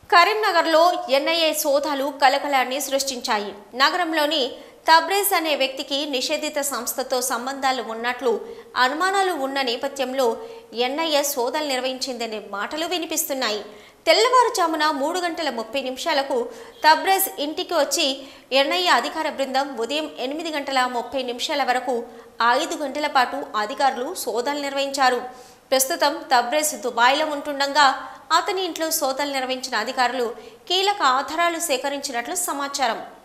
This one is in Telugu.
కరీంనగర్లో ఎన్ఐఏ సోదాలు కలకలాన్ని సృష్టించాయి నగరంలోని తబ్రేజ్ అనే వ్యక్తికి నిషేధిత సంస్థతో సంబంధాలు ఉన్నట్లు అనుమానాలు ఉన్న నేపథ్యంలో ఎన్ఐఏ సోదాలు నిర్వహించిందనే మాటలు వినిపిస్తున్నాయి తెల్లవారుజామున మూడు గంటల ముప్పై నిమిషాలకు తబ్రేజ్ ఇంటికి వచ్చి ఎన్ఐఏ అధికార బృందం ఉదయం ఎనిమిది గంటల ముప్పై నిమిషాల వరకు ఐదు గంటల పాటు అధికారులు సోదాలు నిర్వహించారు ప్రస్తుతం తబ్రేజ్ దుబాయ్లో ఉంటుండగా అతని ఇంట్లో సోదాలు నిర్వహించిన అధికారులు కీలక ఆధారాలు సేకరించినట్లు సమాచారం